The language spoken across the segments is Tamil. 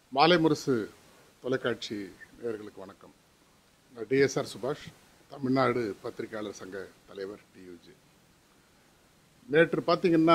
மாலை முரசு தொலைக்காட்சி நேயர்களுக்கு வணக்கம் நான் டிஎஸ்ஆர் சுபாஷ் தமிழ்நாடு பத்திரிகையாளர் சங்க தலைவர் டியூஜி நேற்று பார்த்தீங்கன்னா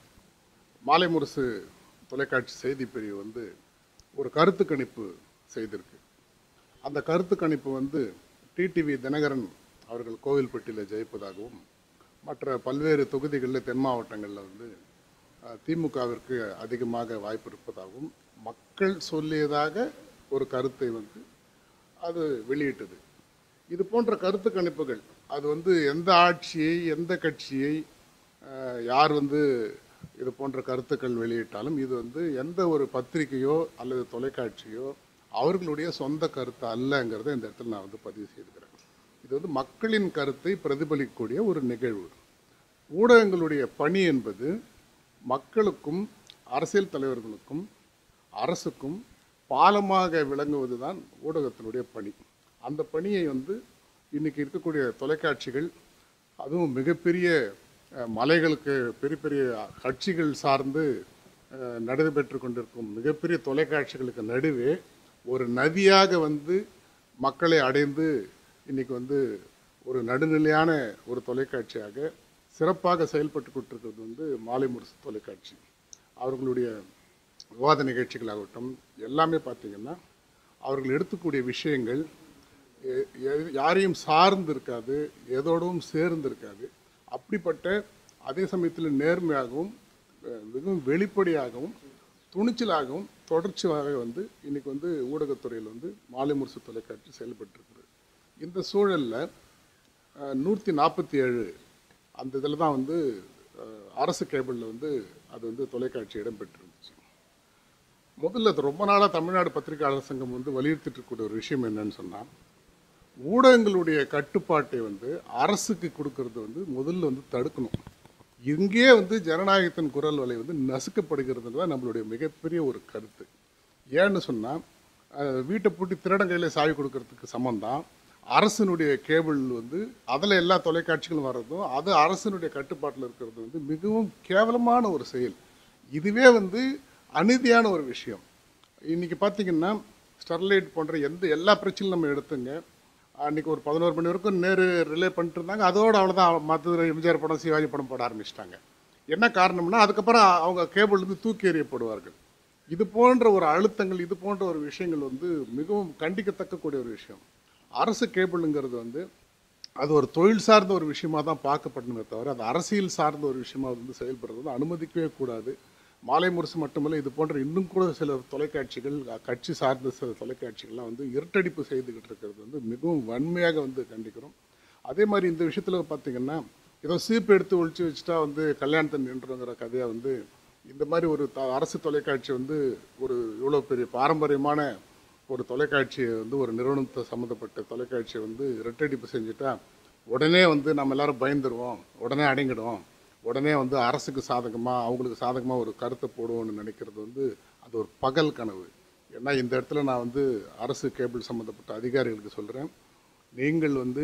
மாலை முரசு தொலைக்காட்சி செய்தி பிரிவு வந்து ஒரு கருத்து கணிப்பு செய்திருக்கு அந்த கருத்து கணிப்பு வந்து டிடிவி தினகரன் அவர்கள் கோவில்பட்டியில் ஜெயிப்பதாகவும் மற்ற பல்வேறு தொகுதிகளில் தென் மாவட்டங்களில் வந்து அஹ், திமுகவிற்கு அதிகமாக வாய்ப்பு இருப்பதாகவும் மக்கள் சொல்லியதாக ஒரு கருத்தை வந்து அது வெளியிட்டது இது போன்ற கருத்து கணிப்புகள் அது வந்து எந்த ஆட்சியை எந்த கட்சியை அஹ், யார் வந்து இது போன்ற கருத்துக்கள் வெளியிட்டாலும் இது வந்து எந்த ஒரு பத்திரிகையோ அல்லது தொலைக்காட்சியோ அவர்களுடைய சொந்த கருத்து அல்லங்கிறத இந்த இடத்துல நான் வந்து பதிவு செய்திருக்கிறேன் இது வந்து மக்களின் கருத்தை பிரதிபலிக்கக்கூடிய ஒரு நிகழ்வு ஊடகங்களுடைய பணி என்பது மக்களுக்கும் அரசியல் தலைவர்களுக்கும் அரசுக்கும் பாலமாக விளங்குவது தான் ஊடகத்தினுடைய பணி அந்த பணியை வந்து இன்னைக்கு இருக்கக்கூடிய தொலைக்காட்சிகள் அதுவும் மிகப்பெரிய அஹ், மலைகளுக்கு பெரிய பெரிய கட்சிகள் சார்ந்து அஹ், நடைபெற்று கொண்டிருக்கும் மிகப்பெரிய தொலைக்காட்சிகளுக்கு நடுவே ஒரு நதியாக வந்து மக்களை அடைந்து இன்னைக்கு வந்து ஒரு நடுநிலையான ஒரு தொலைக்காட்சியாக சிறப்பாக செயல்பட்டு கொண்டிருக்கிறது வந்து மாலை முரசு தொலைக்காட்சி அவர்களுடைய விவாத நிகழ்ச்சிகளாகட்டும் எல்லாமே பார்த்தீங்கன்னா அவர்கள் எடுத்துக்கூடிய விஷயங்கள் எ- எ- யாரையும் சார்ந்து இருக்காது எதோடவும் சேர்ந்து இருக்காது அப்படிப்பட்ட அதே சமயத்தில் நேர்மையாகவும் அஹ், மிகவும் வெளிப்படையாகவும் துணிச்சலாகவும் தொடர்ச்சியாக வந்து இன்னைக்கு வந்து ஊடகத்துறையில் வந்து மாலை முரசு தொலைக்காட்சி செயல்பட்டு இருக்குது இந்த சூழலில் நூற்றி நாற்பத்தி ஏழு அந்த இதில் தான் வந்து அஹ், அரசு கேபிளில் வந்து அது வந்து தொலைக்காட்சி இடம்பெற்றிருந்துச்சு முதல்ல அது ரொம்ப நாளாக தமிழ்நாடு பத்திரிகையாளர் சங்கம் வந்து வலியுறுத்திட்டு இருக்கக்கூடிய ஒரு விஷயம் என்னன்னு சொன்னால் ஊடகங்களுடைய கட்டுப்பாட்டை வந்து அரசுக்கு கொடுக்கறது வந்து முதல்ல வந்து தடுக்கணும் இங்கே வந்து ஜனநாயகத்தின் குரல் வலை வந்து நசுக்கப்படுகிறது தான் நம்மளுடைய மிகப்பெரிய ஒரு கருத்து ஏன்னு சொன்னால் வீட்டை பூட்டி திருடன் கையில் சாவி கொடுக்கறதுக்கு சமம்தான் அரசினுடைய கேபிள் வந்து அதில் எல்லா தொலைக்காட்சிகளும் வர்றதும் அது அரசினுடைய கட்டுப்பாட்டில் இருக்கிறது வந்து மிகவும் கேவலமான ஒரு செயல் இதுவே வந்து அநீதியான ஒரு விஷயம் இன்னைக்கு பார்த்தீங்கன்னா ஸ்டெர்லைட் போன்ற எந்த எல்லா பிரச்சனையும் நம்ம எடுத்துங்க அன்னைக்கு ஒரு பதினோரு மணி வரைக்கும் நேரு ரிலே பண்ணிட்டு இருந்தாங்க அதோட அவ்வளோதான் மற்ற எம்ஜிஆர் படம் சிவாஜி படம் போட ஆரம்பிச்சிட்டாங்க என்ன காரணம்னா அதுக்கப்புறம் அவங்க கேபிள் இருந்து தூக்கி எறியப்படுவார்கள் இது போன்ற ஒரு அழுத்தங்கள் இது போன்ற ஒரு விஷயங்கள் வந்து மிகவும் கண்டிக்கத்தக்கக்கூடிய ஒரு விஷயம் அரசு கேபிளுங்கிறது வந்து அது ஒரு தொழில் சார்ந்த ஒரு விஷயமா தான் பார்க்கப்படணுமே தவிர அது அரசியல் சார்ந்த ஒரு விஷயமா வந்து செயல்படுறது வந்து அனுமதிக்கவே கூடாது மாலை முரசு மட்டுமல்ல இது போன்ற இன்னும் கூட சில தொலைக்காட்சிகள் அ, கட்சி சார்ந்த சில தொலைக்காட்சிகள்லாம் வந்து இருட்டடிப்பு செய்துக்கிட்டு இருக்கிறது வந்து மிகவும் வன்மையாக வந்து கண்டிக்கிறோம் அதே மாதிரி இந்த விஷயத்தில் பார்த்தீங்கன்னா ஏதோ சீப்பு எடுத்து ஒழிச்சு வச்சுட்டா வந்து கல்யாணத்தை நின்றுங்கிற கதையை வந்து இந்த மாதிரி ஒரு த- அரசு தொலைக்காட்சி வந்து ஒரு இவ்வளோ பெரிய பாரம்பரியமான ஒரு தொலைக்காட்சியை வந்து ஒரு நிறுவனத்தை சம்மந்தப்பட்ட தொலைக்காட்சியை வந்து ரெட்டடிப்பு செஞ்சுட்டா உடனே வந்து நம்ம எல்லாரும் பயந்துருவோம் உடனே அடங்கிடுவோம் உடனே வந்து அரசுக்கு சாதகமாக அவங்களுக்கு சாதகமாக ஒரு கருத்தை போடுவோம்னு நினைக்கிறது வந்து அது ஒரு பகல் கனவு ஏன்னா இந்த இடத்துல நான் வந்து அரசு கேபிள் சம்மந்தப்பட்ட அதிகாரிகளுக்கு சொல்கிறேன் நீங்கள் வந்து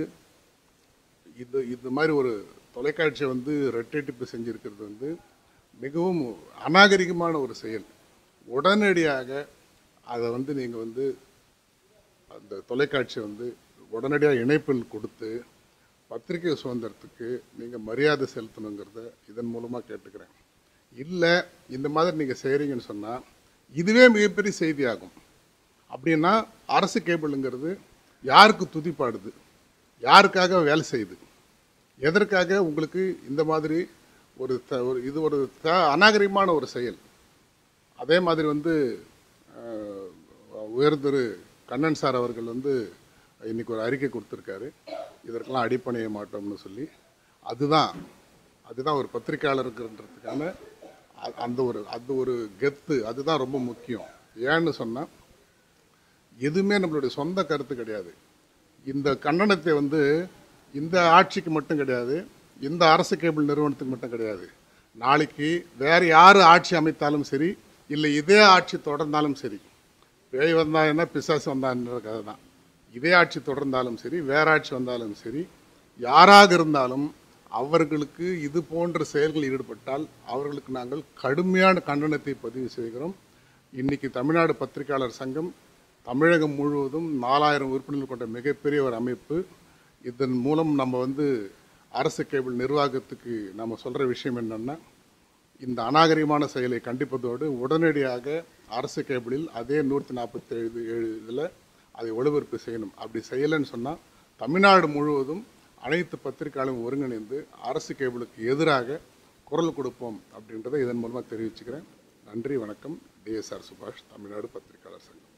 இது இந்த மாதிரி ஒரு தொலைக்காட்சியை வந்து ரெட்டடிப்பு செஞ்சிருக்கிறது வந்து மிகவும் அநாகரிகமான ஒரு செயல் உடனடியாக அதை வந்து நீங்கள் வந்து அந்த தொலைக்காட்சியை வந்து உடனடியாக இணைப்பில் கொடுத்து பத்திரிகை சுதந்திரத்துக்கு நீங்கள் மரியாதை செலுத்தணுங்கிறத இதன் மூலமாக கேட்டுக்கிறேன் இல்லை இந்த மாதிரி நீங்கள் செய்கிறீங்கன்னு சொன்னால் இதுவே மிகப்பெரிய செய்தியாகும் அப்படின்னா அரசு கேபிளுங்கிறது யாருக்கு துதிப்பாடுது யாருக்காக வேலை செய்யுது எதற்காக உங்களுக்கு இந்த மாதிரி ஒரு த ஒரு இது ஒரு த அநாகரிகமான ஒரு செயல் அதே மாதிரி வந்து அஹ், உயர்திரு கண்ணன் சார் அவர்கள் வந்து இன்னைக்கு ஒரு அறிக்கை கொடுத்துருக்காரு இதற்கெல்லாம் அடிப்பணைய மாட்டோம்னு சொல்லி அதுதான் அதுதான் ஒரு பத்திரிக்கையாளருக்குன்றதுக்கான அ- அந்த ஒரு அந்த ஒரு கெத்து அதுதான் ரொம்ப முக்கியம் ஏன்னு சொன்னால் எதுவுமே நம்மளுடைய சொந்த கருத்து கிடையாது இந்த கண்டனத்தை வந்து இந்த ஆட்சிக்கு மட்டும் கிடையாது இந்த அரசு கேபிள் நிறுவனத்துக்கு மட்டும் கிடையாது நாளைக்கு வேற யார் ஆட்சி அமைத்தாலும் சரி இல்லை இதே ஆட்சி தொடர்ந்தாலும் சரி பேய் வந்தா என்ன பிசாசு வந்தான்ற கதை தான் இதே ஆட்சி தொடர்ந்தாலும் சரி வேற ஆட்சி வந்தாலும் சரி யாராக இருந்தாலும் அவர்களுக்கு இது போன்ற செயல்களில் ஈடுபட்டால் அவர்களுக்கு நாங்கள் கடுமையான கண்டனத்தை பதிவு செய்கிறோம் இன்னைக்கு தமிழ்நாடு பத்திரிகையாளர் சங்கம் தமிழகம் முழுவதும் நாலாயிரம் உறுப்பினர்கள் கொண்ட மிகப்பெரிய ஒரு அமைப்பு இதன் மூலம் நம்ம வந்து அரசு கேபிள் நிர்வாகத்துக்கு நம்ம சொல்கிற விஷயம் என்னென்னா இந்த அநாகரிகமான செயலை கண்டிப்பதோடு உடனடியாக அரசு கேபிளில் அதே நூற்றி நாற்பத்தி ஏழு ஏழு இதில் அதை ஒளிபரப்பு செய்யணும் அப்படி செய்யலைன்னு சொன்னால் தமிழ்நாடு முழுவதும் அனைத்து பத்திரிகையாளரும் ஒருங்கிணைந்து அரசு கேபிளுக்கு எதிராக குரல் கொடுப்போம் அப்படின்றத இதன் மூலமாக தெரிவிச்சுக்கிறேன் நன்றி வணக்கம் டிஎஸ்ஆர் சுபாஷ் தமிழ்நாடு பத்திரிகையாளர் சங்கம்